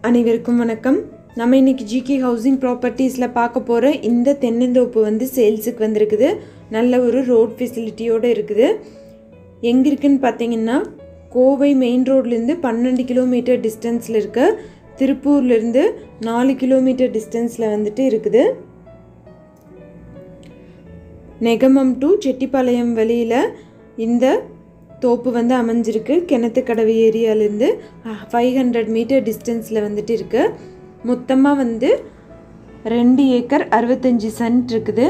அனைவருக்கும் வணக்கம் நம்ம இன்னைக்கு ஜிகே ஹவுசிங் ப்ராப்பர்ட்டிஸில் பார்க்க போகிற இந்த தென்னந்தோப்பு வந்து சேல்ஸுக்கு வந்திருக்குது நல்ல ஒரு ரோட் ஃபெசிலிட்டியோடு இருக்குது எங்கே இருக்குன்னு பார்த்தீங்கன்னா கோவை மெயின் ரோட்லேருந்து பன்னெண்டு கிலோமீட்டர் டிஸ்டன்ஸில் இருக்க திருப்பூர்லேருந்து நாலு கிலோமீட்டர் டிஸ்டன்ஸில் வந்துட்டு இருக்குது நெகமம் டு செட்டிப்பாளையம் வழியில் இந்த தோப்பு வந்து அமைஞ்சிருக்கு கிணத்துக்கடவு ஏரியாலேருந்து ஃபைவ் ஹண்ட்ரட் மீட்டர் டிஸ்டன்ஸில் வந்துட்டு இருக்கு மொத்தமாக வந்து ரெண்டு ஏக்கர் அறுபத்தஞ்சி சென்ட் இருக்குது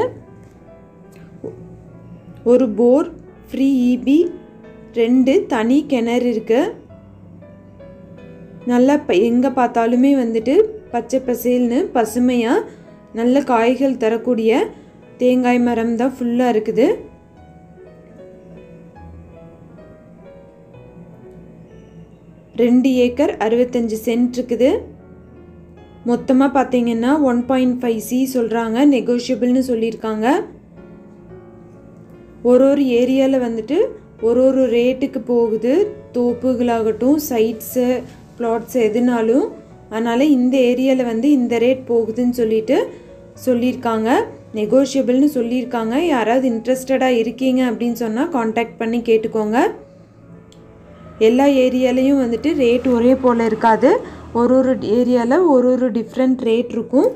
ஒரு போர் ஃப்ரீ இபி ரெண்டு தனி கிணறு இருக்கு நல்லா ப எங்கே பார்த்தாலுமே வந்துட்டு பச்சை பசேல்னு பசுமையாக நல்ல காய்கள் தரக்கூடிய தேங்காய் மரம் தான் ஃபுல்லாக இருக்குது ரெண்டு ஏக்கர் அறுபத்தஞ்சு சென்ட் இருக்குது மொத்தமாக பார்த்தீங்கன்னா ஒன் பாயிண்ட் ஃபைவ் சி சொல்கிறாங்க நெகோஷியபிள்னு சொல்லியிருக்காங்க ஒரு ஒரு ஏரியாவில் வந்துட்டு ஒரு ஒரு ரேட்டுக்கு போகுது தோப்புகளாகட்டும் சைட்ஸு பிளாட்ஸ் எதுனாலும் அதனால் இந்த ஏரியாவில் வந்து இந்த ரேட் போகுதுன்னு சொல்லிட்டு சொல்லியிருக்காங்க நெகோஷியபிள்னு சொல்லியிருக்காங்க யாராவது இன்ட்ரெஸ்டடாக இருக்கீங்க அப்படின்னு சொன்னால் காண்டாக்ட் பண்ணி கேட்டுக்கோங்க எல்லா ஏரியாலையும் வந்துட்டு ரேட் ஒரே போல் இருக்காது ஒரு ஒரு ஏரியாவில் ஒரு ஒரு டிஃப்ரெண்ட் ரேட் இருக்கும்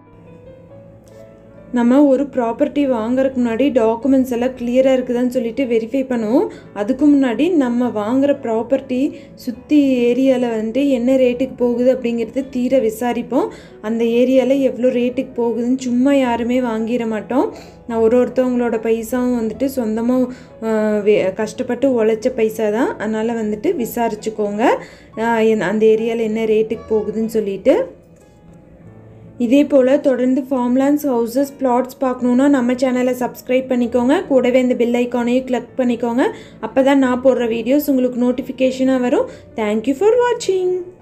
நம்ம ஒரு ப்ராப்பர்ட்டி வாங்குறதுக்கு முன்னாடி டாக்குமெண்ட்ஸ் எல்லாம் கிளியராக இருக்குதான்னு சொல்லிட்டு வெரிஃபை பண்ணுவோம் அதுக்கு முன்னாடி நம்ம வாங்குகிற ப்ராப்பர்ட்டி சுற்றி ஏரியாவில் வந்துட்டு என்ன ரேட்டுக்கு போகுது அப்படிங்கிறது தீர விசாரிப்போம் அந்த ஏரியாவில் எவ்வளோ ரேட்டுக்கு போகுதுன்னு சும்மா யாருமே வாங்கிட மாட்டோம் நான் ஒரு ஒருத்தவங்களோட பைசாவும் வந்துட்டு சொந்தமாக கஷ்டப்பட்டு உழைச்ச பைசா தான் அதனால் வந்துட்டு விசாரிச்சுக்கோங்க அந்த ஏரியாவில் என்ன ரேட்டுக்கு போகுதுன்னு சொல்லிட்டு இதே போல் தொடர்ந்து ஃபார்ம்லேண்ட்ஸ் ஹவுசஸ் பிளாட்ஸ் பார்க்கணுன்னா நம்ம சேனலை சப்ஸ்கிரைப் பண்ணிக்கோங்க கூடவே இந்த பெல் ஐக்கானையும் கிளிக் பண்ணிக்கோங்க அப்போ தான் நான் போடுற வீடியோஸ் உங்களுக்கு நோட்டிஃபிகேஷனாக வரும் தேங்க்யூ ஃபார் வாட்சிங்